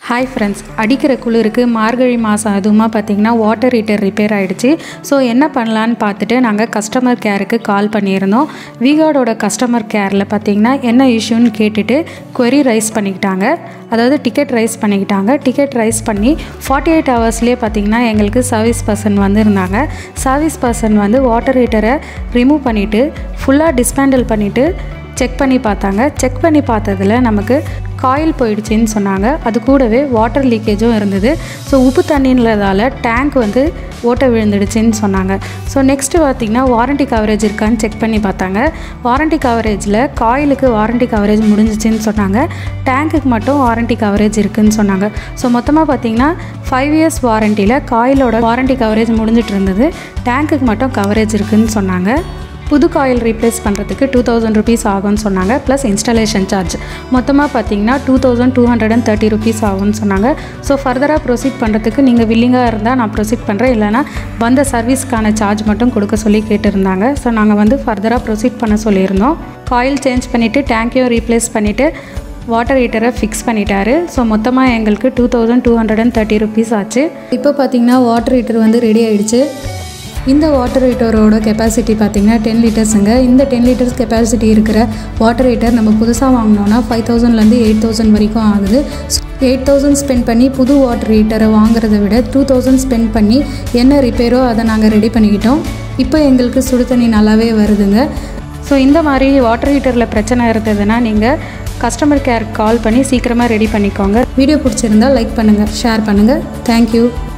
hi friends அடிக்கிற குளிருக்கு மார்கழி மாதம் அதுவுமா பார்த்தீங்கன்னா வாட்டர் ஹீட்டர் ரிப்பேர் ஆகிடுச்சு ஸோ என்ன பண்ணலான்னு பார்த்துட்டு நாங்கள் கஸ்டமர் கேருக்கு கால் பண்ணியிருந்தோம் விகார்டோட கஸ்டமர் கேரில் பார்த்தீங்கன்னா என்ன இஷ்யூன்னு கேட்டுட்டு query ரைஸ் பண்ணிக்கிட்டாங்க அதாவது டிக்கெட் ரைஸ் பண்ணிக்கிட்டாங்க டிக்கெட் ரைஸ் பண்ணி ஃபார்ட்டி எயிட் ஹவர்ஸ்லேயே பார்த்தீங்கன்னா எங்களுக்கு சர்வீஸ் பர்சன் வந்திருந்தாங்க சர்வீஸ் பர்சன் வந்து வாட்டர் ஹீட்டரை ரிமூவ் பண்ணிவிட்டு ஃபுல்லாக டிஸ்பேண்டல் பண்ணிவிட்டு செக் பண்ணி பார்த்தாங்க செக் பண்ணி பார்த்ததுல நமக்கு காயில் போயிடுச்சுன்னு சொன்னாங்க அது கூடவே வாட்டர் லீக்கேஜும் இருந்தது ஸோ உப்பு தண்ணின்றதால டேங்க் வந்து ஓட்ட விழுந்துடுச்சுன்னு சொன்னாங்க ஸோ நெக்ஸ்ட்டு பார்த்திங்கன்னா வாரண்டி கவரேஜ் இருக்கான்னு செக் பண்ணி பார்த்தாங்க வாரண்டி கவரேஜில் காயிலுக்கு வாரண்டி கவரேஜ் முடிஞ்சிச்சின்னு சொன்னாங்க டேங்க்குக்கு மட்டும் வாரண்டி கவரேஜ் இருக்குன்னு சொன்னாங்க ஸோ மொத்தமாக பார்த்தீங்கன்னா ஃபைவ் இயர்ஸ் வாரண்டியில் காயிலோட வாரண்டி கவரேஜ் முடிஞ்சிட்டு இருந்தது டேங்க்குக்கு மட்டும் கவரேஜ் இருக்குன்னு சொன்னாங்க புது காயில் ரீப்ளேஸ் பண்ணுறதுக்கு டூ தௌசண்ட் ருபீஸ் ஆகும்னு சொன்னாங்க ப்ளஸ் இன்ஸ்டாலேஷன் சார்ஜ் மொத்தமாக பார்த்தீங்கன்னா two thousand two hundred and thirty rupees ஆகும்னு சொன்னாங்க ஸோ ஃபர்தராக ப்ரொசீட் பண்ணுறதுக்கு நீங்கள் வில்லிங்காக இருந்தால் நான் ப்ரொசீட் பண்ணுறேன் இல்லைனா வந்த சர்வீஸ்க்கான சார்ஜ் மட்டும் கொடுக்க சொல்லி கேட்டிருந்தாங்க ஸோ நாங்கள் வந்து ஃபர்தராக ப்ரொசீட் பண்ண சொல்லியிருந்தோம் காயில் சேஞ்ச் பண்ணிவிட்டு டேங்க்கையும் ரீப்ளேஸ் பண்ணிவிட்டு வாட்டர் ஹீட்டரை ஃபிக்ஸ் பண்ணிட்டாரு ஸோ மொத்தமாக எங்களுக்கு two thousand two hundred and thirty rupees ஆச்சு இப்போ பார்த்தீங்கன்னா வாட்டர் ஹீட்டர் வந்து ரெடி ஆயிடுச்சு இந்த வாட்டர் ஹீட்டரோட கெப்பாசிட்டி பார்த்தீங்கன்னா டென் லிட்டர்ஸுங்க இந்த டென் லிட்டர்ஸ் கெப்பாசிட்டி இருக்கிற வாட்டர் ஹீட்டர் நம்ம புதுசாக வாங்கினோன்னா ஃபைவ் தௌசண்ட்லேருந்து எயிட் தௌசண்ட் வரைக்கும் ஆகுது எயிட் தௌசண்ட் ஸ்பெண்ட் பண்ணி புது வாட்டர் ஹீட்டரை வாங்குறத விட டூ தௌசண்ட் ஸ்பெண்ட் பண்ணி என்ன ரிப்பேரோ அதை நாங்கள் ரெடி பண்ணிக்கிட்டோம் இப்போ எங்களுக்கு சுடு தண்ணி நல்லாவே வருதுங்க ஸோ இந்த மாதிரி வாட்டர் ஹீட்டரில் பிரச்சனை இருந்ததுன்னா நீங்கள் கஸ்டமர் கேருக்கு கால் பண்ணி சீக்கிரமாக ரெடி பண்ணிக்கோங்க வீடியோ பிடிச்சிருந்தா லைக் பண்ணுங்கள் ஷேர் பண்ணுங்கள் தேங்க்யூ